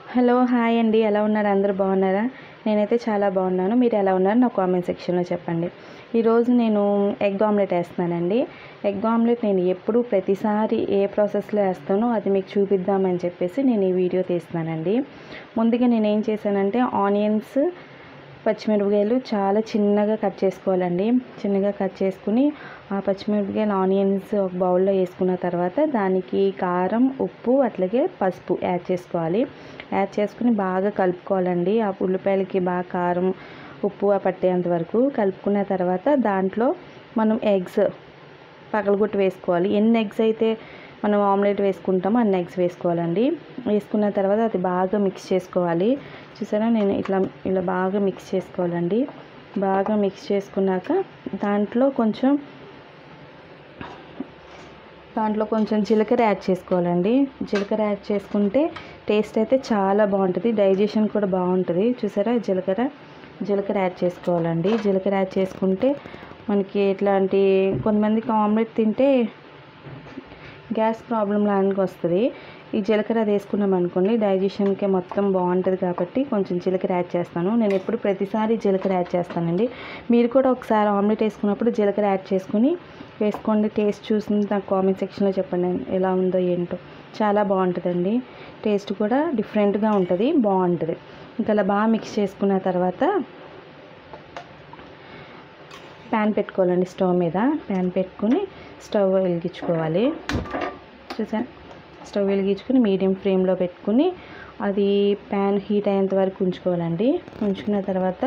hello hi అండి ఎలా ఉన్నారు అందరూ బాగున్నారా నేనైతే చాలా బాగున్నాను మీరు ఎలా ఉన్నారు నా కామెంట్ సెక్షన్లో చెప్పండి ఈరోజు నేను ఎగ్ ఆమ్లెట్ వేస్తున్నానండి ఎగ్ ఆమ్లెట్ నేను ఎప్పుడు ప్రతిసారి ఏ ప్రాసెస్లో వేస్తానో అది మీకు చూపిద్దామని చెప్పేసి నేను ఈ వీడియో తీస్తున్నానండి ముందుగా నేను ఏం చేశానంటే ఆనియన్స్ పచ్చిమిరపకాయలు చాలా చిన్నగా కట్ చేసుకోవాలండి చిన్నగా కట్ చేసుకుని ఆ పచ్చిమిరపకాయలు ఆనియన్స్ ఒక బౌల్లో వేసుకున్న తర్వాత దానికి కారం ఉప్పు అట్లాగే పసుపు యాడ్ చేసుకోవాలి యాడ్ చేసుకుని బాగా కలుపుకోవాలండి ఆ ఉల్లిపాయలకి బాగా కారం ఉప్పు పట్టేంత వరకు కలుపుకున్న తర్వాత దాంట్లో మనం ఎగ్స్ పగలగొట్టి వేసుకోవాలి ఎన్ని ఎగ్స్ అయితే మనం ఆమ్లెట్ వేసుకుంటామో అన్ని ఎగ్స్ వేసుకోవాలండి వేసుకున్న తర్వాత అది బాగా మిక్స్ చేసుకోవాలి చూసారా నేను ఇట్లా ఇలా బాగా మిక్స్ చేసుకోవాలండి బాగా మిక్స్ చేసుకున్నాక దాంట్లో కొంచెం దాంట్లో కొంచెం జీలకర్ర యాడ్ చేసుకోవాలండి జీలకర్ర యాడ్ చేసుకుంటే టేస్ట్ అయితే చాలా బాగుంటుంది డైజెషన్ కూడా బాగుంటుంది చూసారా జీలకర్ర జీలకర్ర యాడ్ చేసుకోవాలండి జీలకర్ర యాడ్ చేసుకుంటే మనకి ఎట్లాంటి కొంతమందికి ఆమ్లెట్ తింటే గ్యాస్ ప్రాబ్లం లాంటికి వస్తుంది ఈ జీలకర్ర అది వేసుకున్నాం అనుకోండి డైజెషన్కి మొత్తం బాగుంటుంది కాబట్టి కొంచెం జీలకర్ర యాడ్ చేస్తాను నేను ఎప్పుడు ప్రతిసారి జీలకర్ర యాడ్ చేస్తానండి మీరు కూడా ఒకసారి ఆమ్లెట్ వేసుకున్నప్పుడు జీలకర్ర యాడ్ చేసుకుని వేసుకోండి టేస్ట్ చూసి నాకు కామెంట్ సెక్షన్లో చెప్పండి ఎలా ఉందో ఏంటో చాలా బాగుంటుందండి టేస్ట్ కూడా డిఫరెంట్గా ఉంటుంది బాగుంటుంది ఇంకా అలా బాగా మిక్స్ చేసుకున్న తర్వాత ప్యాన్ పెట్టుకోవాలండి స్టవ్ మీద ప్యాన్ పెట్టుకుని స్టవ్ వెలిగించుకోవాలి చూసా స్టవ్ వెలిగించుకుని మీడియం ఫ్లేమ్లో పెట్టుకుని అది ప్యాన్ హీట్ అయ్యేంత వరకు ఉంచుకోవాలండి ఉంచుకున్న తర్వాత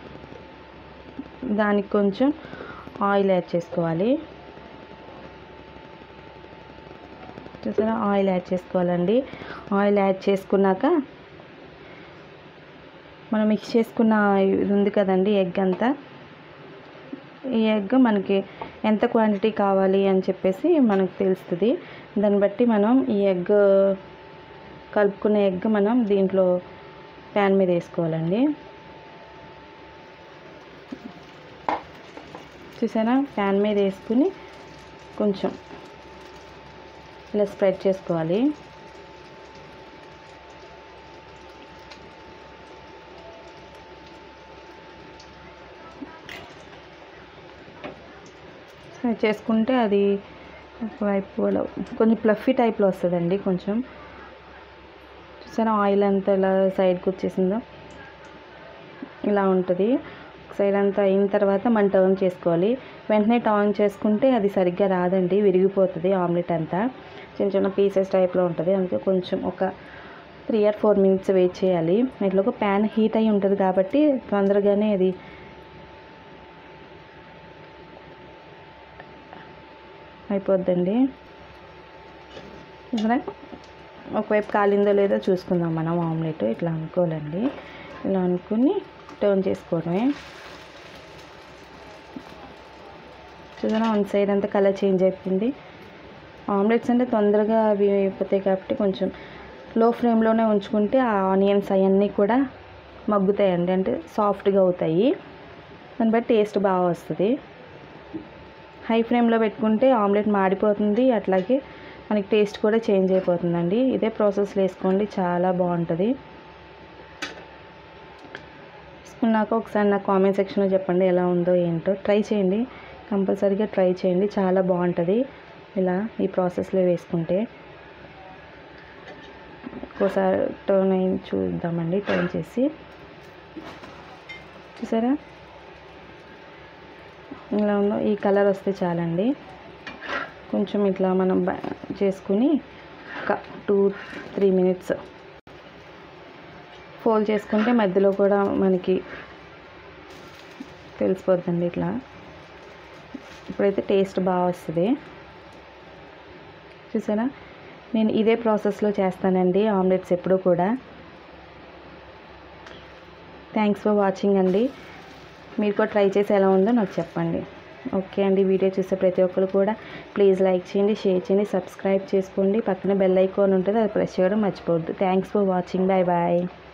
దానికి కొంచెం ఆయిల్ యాడ్ చేసుకోవాలి చూసారా ఆయిల్ యాడ్ చేసుకోవాలండి ఆయిల్ యాడ్ చేసుకున్నాక మనం మిక్స్ చేసుకున్న ఇది ఉంది కదండి ఎగ్ అంతా ఈ ఎగ్ మనకి ఎంత క్వాంటిటీ కావాలి అని చెప్పేసి మనకు తెలుస్తుంది దాన్ని బట్టి మనం ఈ ఎగ్ కలుపుకునే ఎగ్ మనం దీంట్లో ప్యాన్ మీద వేసుకోవాలండి చూసారా ప్యాన్ మీద వేసుకుని కొంచెం ఇలా స్ప్రెడ్ చేసుకోవాలి చేసుకుంటే అది ఒకవైపు కొంచెం ప్లఫీ టైప్లో వస్తుందండి కొంచెం చూసారా ఆయిల్ అంతా ఇలా సైడ్కి వచ్చేసిందో ఇలా ఉంటుంది సైడ్ అంతా అయిన తర్వాత మనం టర్న్ చేసుకోవాలి వెంటనే టర్న్ చేసుకుంటే అది సరిగ్గా రాదండి విరిగిపోతుంది ఆమ్లెట్ అంతా చిన్న చిన్న పీసెస్ టైప్లో ఉంటుంది అందుకే కొంచెం ఒక three or four minutes wait చేయాలి ఇట్లా ఒక ప్యాన్ హీట్ అయి ఉంటుంది కాబట్టి తొందరగానే అది అయిపోద్దండి ఇక్కడ ఒకవైపు కాలిందో లేదో చూసుకుందాం మనం ఆమ్లెట్ ఇట్లా అనుకోవాలండి ఇలా అనుకుని టర్న్ చేసుకోవడమే చూసారా వన్ సైడ్ అంతా కలర్ చేంజ్ అయిపోయింది ఆమ్లెట్స్ అంటే తొందరగా అవి అయిపోతాయి కాబట్టి కొంచెం లో ఫ్లేమ్లోనే ఉంచుకుంటే ఆ ఆనియన్స్ అవన్నీ కూడా మగ్గుతాయండి అంటే సాఫ్ట్గా అవుతాయి దాన్ని బట్టి టేస్ట్ బాగా వస్తుంది హై ఫ్లేమ్లో పెట్టుకుంటే ఆమ్లెట్ మాడిపోతుంది అట్లాగే మనకి టేస్ట్ కూడా చేంజ్ అయిపోతుందండి ఇదే ప్రాసెస్లో వేసుకోండి చాలా బాగుంటుంది వేసుకున్నాక ఒకసారి నాకు కామెంట్ సెక్షన్లో చెప్పండి ఎలా ఉందో ఏంటో ట్రై చేయండి కంపల్సరీగా ట్రై చేయండి చాలా బాగుంటుంది ఇలా ఈ ప్రాసెస్లో వేసుకుంటే ఒకసారి టర్న్ అయి చూద్దామండి టర్న్ చేసి చూసారా ఇలా ఉందో ఈ కలర్ వస్తే చాలండి కొంచెం ఇట్లా మనం చేసుకుని ఒక టూ త్రీ మినిట్స్ ఫోల్డ్ చేసుకుంటే మధ్యలో కూడా మనకి తెలిసిపోద్దండి ఇట్లా ఇప్పుడైతే టేస్ట్ బాగా వస్తుంది చూసారా నేను ఇదే ప్రాసెస్లో చేస్తానండి ఆమ్లెట్స్ ఎప్పుడూ కూడా థ్యాంక్స్ ఫర్ వాచింగ్ అండి మీరు కూడా ట్రై చేసి ఎలా ఉందో నాకు చెప్పండి ఓకే అండి వీడియో చూసే ప్రతి ఒక్కరు కూడా ప్లీజ్ లైక్ చేయండి షేర్ చేయండి సబ్స్క్రైబ్ చేసుకోండి పక్కన బెల్ ఐకాన్ ఉంటుంది అది ప్రెస్ చేయడం మర్చిపోవద్దు thanks for watching bye bye